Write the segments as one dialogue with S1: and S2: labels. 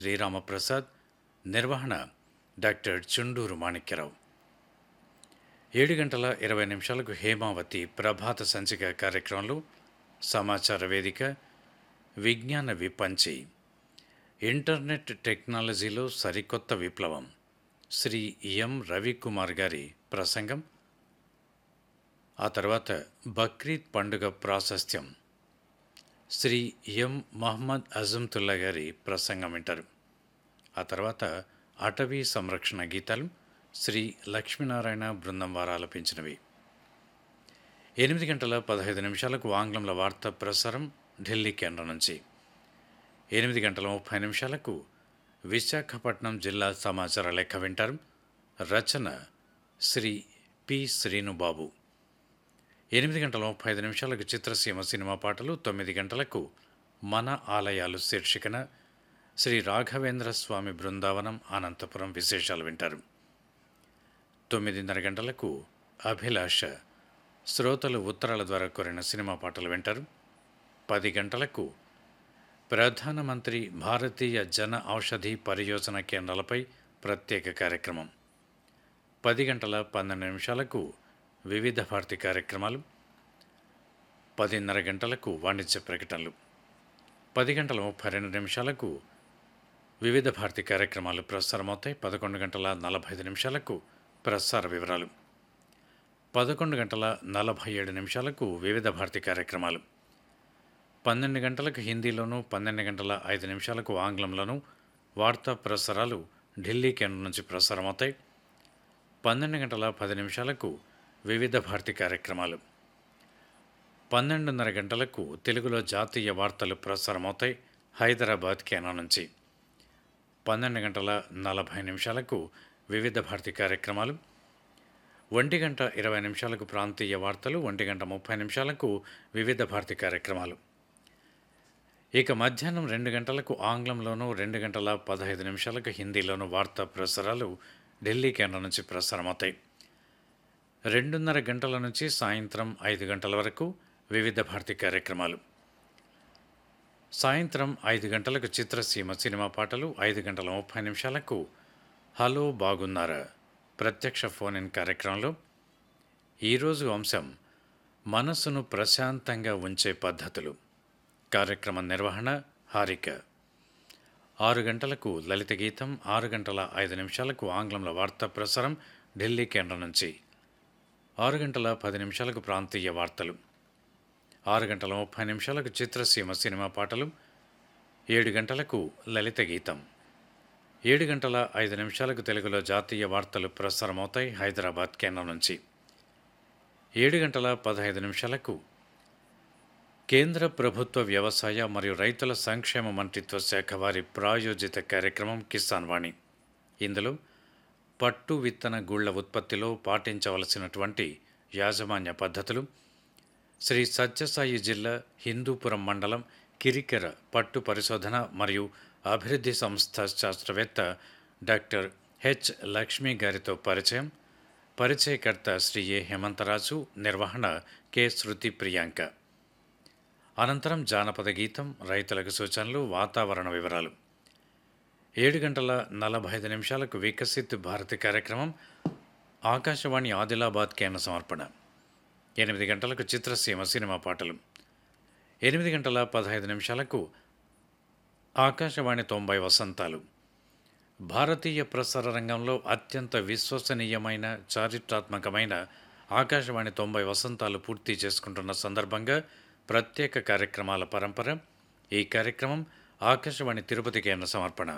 S1: శ్రీరామప్రసాద్ నిర్వహణ డాక్టర్ చుండూరు మాణిక్యరావు ఏడు గంటల ఇరవై నిమిషాలకు హేమావతి ప్రభాత సంచిక కార్యక్రమంలో సమాచార వేదిక విజ్ఞాన విపంచి ఇంటర్నెట్ టెక్నాలజీలో సరికొత్త విప్లవం శ్రీ ఎం రవికుమార్ గారి ప్రసంగం ఆ తర్వాత బక్రీద్ పండుగ ప్రాశస్త్యం శ్రీ ఎం మహమ్మద్ అజంతుల్లా గారి ప్రసంగం వింటారు ఆ తర్వాత అటవీ సంరక్షణ గీతాలు శ్రీ లక్ష్మీనారాయణ బృందం వారు ఆలపించినవి ఎనిమిది గంటల పదహైదు నిమిషాలకు ఆంగ్లంలో వార్తా ప్రసారం ఢిల్లీ కేంద్రం నుంచి ఎనిమిది గంటల ముప్పై నిమిషాలకు విశాఖపట్నం జిల్లా సమాచార లెక్క వింటారు రచన శ్రీ పి శ్రీనుబాబు ఎనిమిది గంటల ముప్పై ఐదు నిమిషాలకు చిత్రసీమ సినిమా పాటలు తొమ్మిది గంటలకు మన ఆలయాలు శీర్షికన శ్రీ రాఘవేంద్ర స్వామి బృందావనం అనంతపురం విశేషాలు వింటారు తొమ్మిదిన్నర గంటలకు అభిలాష శ్రోతలు ఉత్తరాల ద్వారా కోరిన సినిమా పాటలు వింటారు పది గంటలకు ప్రధానమంత్రి భారతీయ జన ఔషధి పరియోజన కేంద్రాలపై ప్రత్యేక కార్యక్రమం పది గంటల పన్నెండు నిమిషాలకు వివిధ భారతి కార్యక్రమాలు పదిన్నర గంటలకు వాణిజ్య ప్రకటనలు పది గంటల ముప్పై రెండు నిమిషాలకు వివిధ భారతి కార్యక్రమాలు ప్రసారమవుతాయి పదకొండు గంటల నలభై ఐదు నిమిషాలకు ప్రసార వివరాలు పదకొండు గంటల నలభై ఏడు నిమిషాలకు వివిధ భారతి కార్యక్రమాలు పన్నెండు గంటలకు హిందీలోను పన్నెండు గంటల ఐదు నిమిషాలకు ఆంగ్లంలోను వార్తా ప్రసారాలు ఢిల్లీ కేంద్రం నుంచి ప్రసారమవుతాయి పన్నెండు గంటల పది నిమిషాలకు వివిధ భారతి కార్యక్రమాలు పన్నెండున్నర గంటలకు తెలుగులో జాతీయ వార్తలు ప్రసారమవుతాయి హైదరాబాద్ కేంద్రం నుంచి పన్నెండు గంటల నలభై నిమిషాలకు వివిధ భారతి కార్యక్రమాలు ఒంటి గంట ఇరవై నిమిషాలకు ప్రాంతీయ వార్తలు ఒంటి గంట ముప్పై నిమిషాలకు వివిధ భారతి కార్యక్రమాలు ఇక మధ్యాహ్నం రెండు గంటలకు ఆంగ్లంలోనూ రెండు గంటల పదహైదు నిమిషాలకు హిందీలోనూ వార్తా ప్రసారాలు ఢిల్లీ కేంద్రం నుంచి ప్రసారమవుతాయి రెండున్నర గంటల నుంచి సాయంత్రం ఐదు గంటల వరకు వివిధ భారతి కార్యక్రమాలు సాయంత్రం ఐదు గంటలకు చిత్రసీమ సినిమా పాటలు ఐదు గంటల ముప్పై నిమిషాలకు హలో బాగున్నారా ప్రత్యక్ష ఫోన్ ఇన్ కార్యక్రమంలో ఈరోజు అంశం మనసును ప్రశాంతంగా ఉంచే పద్ధతులు కార్యక్రమ నిర్వహణ హారిక ఆరు గంటలకు లలిత గీతం ఆరు గంటల ఐదు నిమిషాలకు ఆంగ్లంలో వార్తా ప్రసారం ఢిల్లీ కేంద్రం నుంచి ఆరు గంటల పది నిమిషాలకు ప్రాంతీయ వార్తలు ఆరు గంటల ముప్పై నిమిషాలకు చిత్రసీమ సినిమా పాటలు ఏడు గంటలకు లలిత గీతం ఏడు గంటల ఐదు నిమిషాలకు తెలుగులో జాతీయ వార్తలు ప్రసారమవుతాయి హైదరాబాద్ కేంద్రం నుంచి ఏడు గంటల పదహైదు నిమిషాలకు కేంద్ర ప్రభుత్వ వ్యవసాయ మరియు రైతుల సంక్షేమ మంత్రిత్వ శాఖ వారి ప్రాయోజిత కార్యక్రమం కిసాన్ వాణి ఇందులో పట్టు విత్తన గుళ్ల ఉత్పత్తిలో పాటించవలసినటువంటి యాజమాన్య పద్ధతులు శ్రీ సత్యసాయి జిల్లా హిందూపురం మండలం కిరికెర పట్టు పరిశోధన మరియు అభివృద్ధి సంస్థ శాస్త్రవేత్త డాక్టర్ హెచ్ లక్ష్మి గారితో పరిచయం పరిచయకర్త శ్రీ ఏ హేమంతరాజు నిర్వహణ కె శృతి ప్రియాంక అనంతరం జానపద గీతం రైతులకు సూచనలు వాతావరణ వివరాలు ఏడు గంటల నలభై ఐదు నిమిషాలకు వికసిత్ భారతి కార్యక్రమం ఆకాశవాణి ఆదిలాబాద్ కేంద్ర సమర్పణ ఎనిమిది గంటలకు చిత్రసీమ సినిమా పాటలు ఎనిమిది గంటల పదహైదు నిమిషాలకు ఆకాశవాణి తొంభై వసంతాలు భారతీయ ప్రసార రంగంలో అత్యంత విశ్వసనీయమైన చారిత్రాత్మకమైన ఆకాశవాణి తొంభై వసంతాలు పూర్తి చేసుకుంటున్న సందర్భంగా ప్రత్యేక కార్యక్రమాల పరంపర ఈ కార్యక్రమం ఆకాశవాణి తిరుపతి కేంద్ర సమర్పణ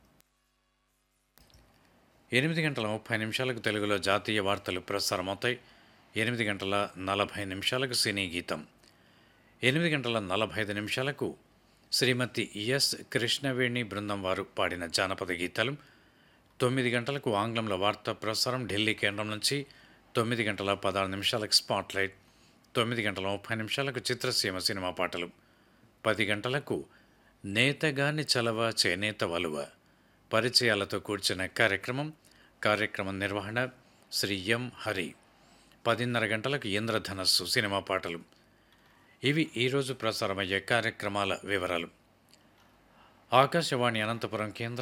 S1: ఎనిమిది గంటల ముప్పై నిమిషాలకు తెలుగులో జాతీయ వార్తలు ప్రసారమవుతాయి ఎనిమిది గంటల నలభై నిమిషాలకు సినీ గీతం ఎనిమిది గంటల నలభై ఐదు నిమిషాలకు శ్రీమతి ఎస్ కృష్ణవేణి బృందం వారు పాడిన జానపద గీతాలు తొమ్మిది గంటలకు ఆంగ్లంలో వార్తా ప్రసారం ఢిల్లీ కేంద్రం నుంచి తొమ్మిది గంటల పదహారు నిమిషాలకు స్పాట్లైట్ తొమ్మిది గంటల ముప్పై నిమిషాలకు చిత్రసీమ సినిమా పాటలు పది గంటలకు నేతగాని చలవ చేనేత వలువ పరిచయాలతో కూర్చున్న కార్యక్రమం కార్యక్రమం నిర్వహణ శ్రీ ఎం హరి పదిన్నర గంటలకు ఇంద్రధనస్సు సినిమా పాటలు ఇవి ఈరోజు ప్రసారమయ్యే కార్యక్రమాల వివరాలు ఆకాశవాణి అనంతపురం కేంద్రం